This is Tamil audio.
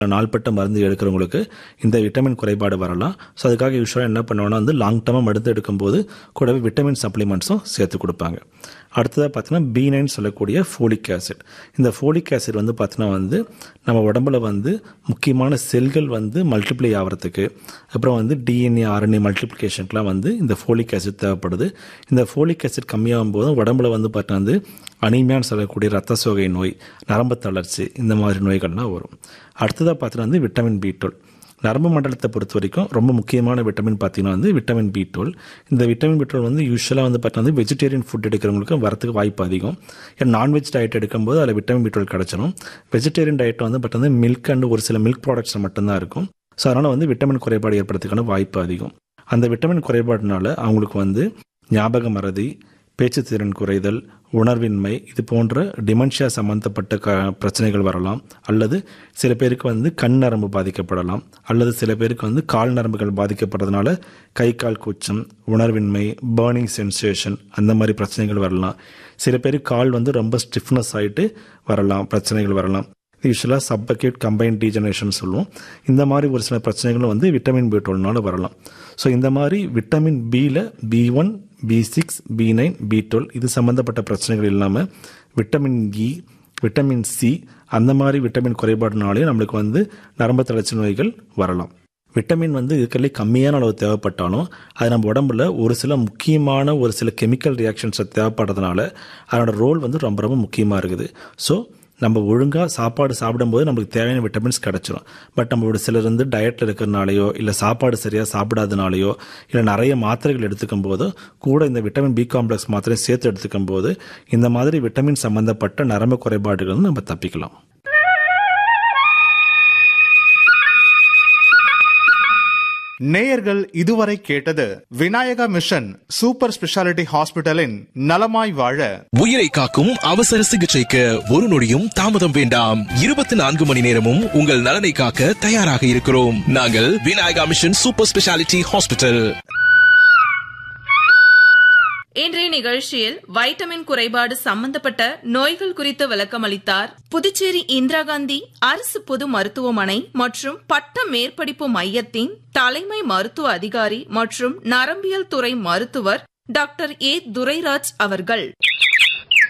நாள்பட்ட மருந்து எடுக்கிறவங்களுக்கு இந்த விட்டமின் குறைபாடு வரலாம் ஸோ அதுக்காக யூஸ்வலாக என்ன பண்ணுவோம்னா வந்து லாங் டர்மாக மருந்து எடுக்கும்போது கூடவே விட்டமின் சப்ளிமெண்ட்ஸும் சேர்த்து கொடுப்பாங்க அடுத்ததாக பார்த்தீங்கன்னா பி நைன் சொல்லக்கூடிய ஃபோலிக் ஆசிட் இந்த ஃபோலிக் ஆசிட் வந்து பார்த்தீங்கன்னா வந்து நம்ம உடம்புல வந்து முக்கியமான செல்கள் வந்து மல்டிப்ளை ஆகிறதுக்கு அப்புறம் வந்து டிஎன்ஏ ஆர்என்ஏ மல்டிப்ளிகேஷனுக்குலாம் வந்து இந்த ஃபோலிக் ஆசிட் தேவைப்படுது இந்த ஃபோலிக் ஆசிட் கம்மியாகும் போது உடம்புல வந்து பார்த்தீங்கன்னா வந்து அனீமியான்னு சொல்லக்கூடிய ரத்த சோகை நோய் நரம்பு தளர்ச்சி இந்த மாதிரி நோய்கள்லாம் வரும் அடுத்ததாக பார்த்தீங்கன்னா வந்து விட்டமின் பி டுவெல் நரம்பு மண்டலத்தை பொறுத்த வரைக்கும் ரொம்ப முக்கியமான விட்டமின் பார்த்தீங்கன்னா வந்து விட்டமின் பி டுவெல் இந்த விட்டமின் பி டுவெல் வந்து யூஸ்வலாக வந்து பார்த்தீங்கன்னா வெஜிடேரியன் ஃபுட் எடுக்கிறவங்களுக்கு வரத்துக்கு வாய்ப்பு அதிகம் ஏன்னா நான்வெஜ் டயட் எடுக்கும்போது அதில் விட்டமின் பி டுவெல் கிடச்சிடும் வெஜிடேரியன் டயட் வந்து பார்த்தீங்கன்னா மில்க் அண்ட் ஒரு சில மில்க் ப்ராடக்ட்ஸ் மட்டும்தான் இருக்கும் ஸோ அதனால் வந்து விட்டமின் குறைபாடு ஏற்படுறதுக்கான வாய்ப்பு அதிகம் அந்த விட்டமின் குறைபாடுனால அவங்களுக்கு வந்து ஞாபக மறதி பேச்சு திறன் குறைதல் உணர்வின்மை இது போன்ற டிமென்ஷியா சம்பந்தப்பட்ட க பிரச்சனைகள் வரலாம் அல்லது சில பேருக்கு வந்து கண் நரம்பு பாதிக்கப்படலாம் அல்லது சில பேருக்கு வந்து கால் நரம்புகள் பாதிக்கப்படுறதுனால கை கால் கூச்சம் உணர்வின்மை பேர்னிங் சென்சேஷன் அந்த மாதிரி பிரச்சனைகள் வரலாம் சில பேருக்கு கால் வந்து ரொம்ப ஸ்டிஃப்னஸ் ஆகிட்டு வரலாம் பிரச்சனைகள் வரலாம் யூஸ்வலாக சப்பக்யூட் கம்பைன் டீஜெனரேஷன் சொல்லுவோம் இந்த மாதிரி ஒரு சில பிரச்சனைகளும் வந்து விட்டமின் பி டுவெல்னால வரலாம் ஸோ இந்த மாதிரி விட்டமின் பியில் B one B six B nine B twelve இது சம்மந்தப்பட்ட பிரச்சனைகள் இல்லாமல் விட்டமின் இ விட்டமின் சி அந்த மாதிரி விட்டமின் குறைபாடுனாலே நம்மளுக்கு வந்து நரம்பு தளர்ச்சி நோய்கள் வரலாம் விட்டமின் வந்து இருக்கிறதுலே கம்மியான அளவு தேவைப்பட்டாலும் அது நம்ம உடம்புல ஒரு சில முக்கியமான ஒரு சில கெமிக்கல் ரியாக்ஷன்ஸை தேவைப்படுறதுனால அதனோட ரோல் வந்து ரொம்ப ரொம்ப முக்கியமாக இருக்குது ஸோ நம்ம ஒழுங்காக சாப்பாடு சாப்பிடும்போது நம்மளுக்கு தேவையான விட்டமின்ஸ் கிடச்சிரும் பட் நம்ம ஒரு சிலர் வந்து டயட்டில் இருக்கிறனாலையோ இல்லை சாப்பாடு சரியாக சாப்பிடாதனாலையோ இல்லை நிறைய மாத்திரைகள் எடுத்துக்கும் போது கூட இந்த விட்டமின் பி காம்ப்ளெக்ஸ் மாத்திரை சேர்த்து எடுத்துக்கும் போது இந்த மாதிரி விட்டமின் சம்பந்தப்பட்ட நரம்பு குறைபாடுகள் நம்ம தப்பிக்கலாம் நேயர்கள் இதுவரை கேட்டது விநாயகா மிஷன் சூப்பர் ஸ்பெஷாலிட்டி ஹாஸ்பிட்டலின் நலமாய் வாழ உயிரை காக்கும் அவசர சிகிச்சைக்கு ஒரு நொடியும் தாமதம் வேண்டாம் இருபத்தி நான்கு மணி நேரமும் உங்கள் நலனை காக்க தயாராக இருக்கிறோம் நாங்கள் Vinayaka mission super speciality hospital இன்றைய நிகழ்ச்சியில் வைட்டமின் குறைபாடு சம்பந்தப்பட்ட நோய்கள் குறித்து விளக்கம் அளித்தார் புதுச்சேரி இந்திரா காந்தி அரசு பொது மருத்துவமனை மற்றும் பட்ட மேற்படிப்பு மையத்தின் தலைமை மருத்துவ அதிகாரி மற்றும் நரம்பியல் துறை மருத்துவர் டாக்டர் ஏ துரைராஜ் அவர்கள்